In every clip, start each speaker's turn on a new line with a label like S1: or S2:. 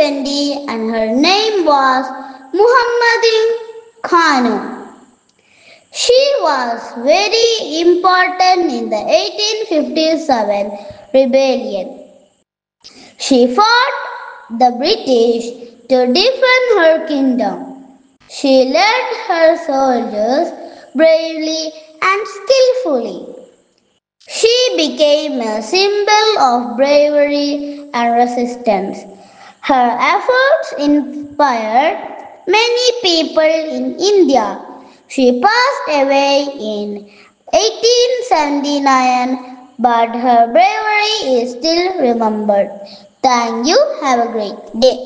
S1: 20 and her name was Muhammadin Khanu. She was very important in the 1857 rebellion. She fought the British to defend her kingdom. She led her soldiers bravely and skillfully. She became a symbol of bravery and resistance. Her efforts inspired many people in India. She passed away in 1879, but her bravery is still remembered. Thank you. Have a great day.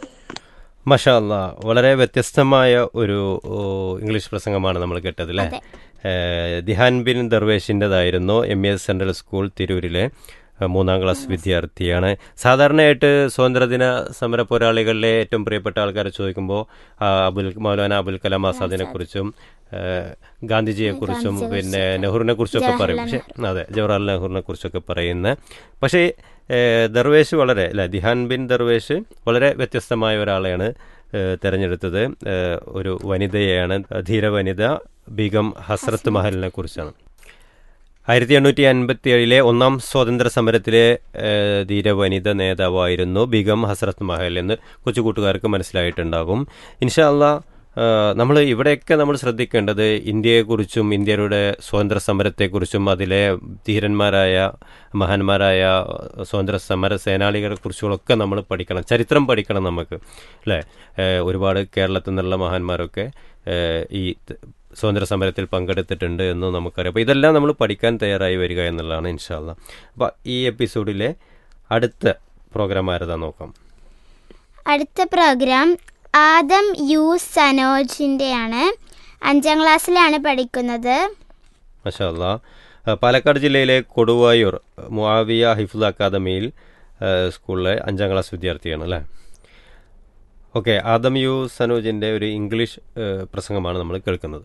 S2: മഷാല്ല വളരെ വ്യത്യസ്തമായ ഒരു ഓ, English പ്രസംഗമാണ് നമ്മൾ കേട്ടത് അല്ലേ ഏഹ്, ദിഹാൻ ബിൻ ദർവേഷിൻ്റെതായിരുന്നു എം എസ് സെൻട്രൽ സ്കൂൾ തിരൂരിലെ ഏഹ്, മൂന്നാം ക്ലാസ് വിദ്യാർത്ഥിയാണ് സാധാരണയായിട്ട് സ്വാതന്ത്ര്യദിന സമര പോരാളികളിലെ ഏറ്റവും പ്രിയപ്പെട്ട ആൾക്കാരെ ചോദിക്കുമ്പോൾ ആ, അബുൽ മൗലാന അബുൽ കലാം ആസാദിനെ കുറിച്ചും ഗാന്ധിജിയെ കുറിച്ചും പിന്നെ നെഹ്റുവിനെ കുറിച്ചൊക്കെ പറയും പക്ഷേ അതെ ജവഹർലാൽ നെഹ്റുവിനെ കുറിച്ചൊക്കെ പറയുന്ന പക്ഷേ ഏഹ്, ദർവേഷ് വളരെ അല്ലെ ദിഹാൻ ബിൻ ദർവേഷ് വളരെ വ്യത്യസ്തമായ ഒരാളെയാണ് ഏഹ്, തെരഞ്ഞെടുത്തത് ഏഹ്, ഒരു വനിതയെയാണ് ധീര വനിത ബീഗം ഹസ്രത്ത് മഹലിനെ കുറിച്ചാണ് ആയിരത്തി എണ്ണൂറ്റി അൻപത്തി ഏഴിലെ ഒന്നാം സ്വാതന്ത്ര്യ സമരത്തിലെ ഏഹ്, ധീര വനിത നേതാവായിരുന്നു ബീഗം ഹസ്രത്ത് മഹൽ എന്ന് കൊച്ചു കൂട്ടുകാർക്ക് മനസ്സിലായിട്ടുണ്ടാകും ഇൻഷാല്ല നമ്മൾ ഇവിടെയൊക്കെ നമ്മൾ ശ്രദ്ധിക്കേണ്ടത് ഇന്ത്യയെക്കുറിച്ചും ഇന്ത്യയുടെ സ്വാതന്ത്ര്യ സമരത്തെക്കുറിച്ചും അതിലെ ധീരന്മാരായ മഹാന്മാരായ സ്വാതന്ത്ര്യ സമര സേനാനികളെ കുറിച്ചുകളൊക്കെ നമ്മൾ പഠിക്കണം ചരിത്രം പഠിക്കണം നമുക്ക് അല്ലേ ഏഹ്, ഒരുപാട് കേരളത്തിൽ നിന്നുള്ള മഹാന്മാരൊക്കെ ഏഹ്, ഈ ത- സ്വാതന്ത്ര്യ സമരത്തിൽ പങ്കെടുത്തിട്ടുണ്ട് എന്ന് നമുക്കറിയാം അപ്പോൾ ഇതെല്ലാം നമ്മൾ പഠിക്കാൻ തയ്യാറായി വരിക എന്നുള്ളതാണ് ഇൻഷാല്ല അപ്പോൾ ഈ എപ്പിസോഡിലെ അടുത്ത പ്രോഗ്രാം ആരതാ നോക്കാം
S3: അടുത്ത പ്രോഗ്രാം ആദം യു സനോജിൻ്റെയാണ് അഞ്ചാം ക്ലാസ്സിലാണ് പഠിക്കുന്നത്
S2: മഷാല്ല പാലക്കാട് ജില്ലയിലെ കൊടുവായൂർ മുആവിയ ഹിഫുൽ അക്കാദമിയിൽ ഏഹ്, സ്കൂളിലെ അഞ്ചാം ക്ലാസ് വിദ്യാർത്ഥിയാണ് അല്ലേ ഓക്കെ ആദം യു സനോജിൻ്റെ ഒരു ഇംഗ്ലീഷ് ഏഹ്, പ്രസംഗമാണ് നമ്മൾ കേൾക്കുന്നത്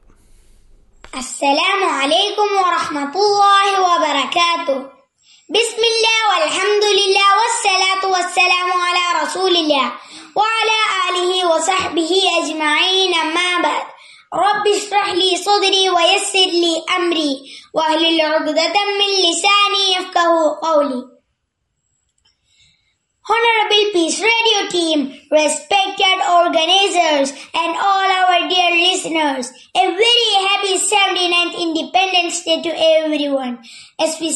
S4: السلام عليكم ورحمة الله وبركاته بسم الله والحمد لله والصلاة والسلام على رسول الله وعلى آله وصحبه أجمعين أما بعد رب اشرح لي صدري ويسر لي أمري واهلل عقدة من لساني يفقه قولي Honorable Peace Radio team, respected organizers, and all our dear listeners, a very happy 79th Independence Day to everyone. As we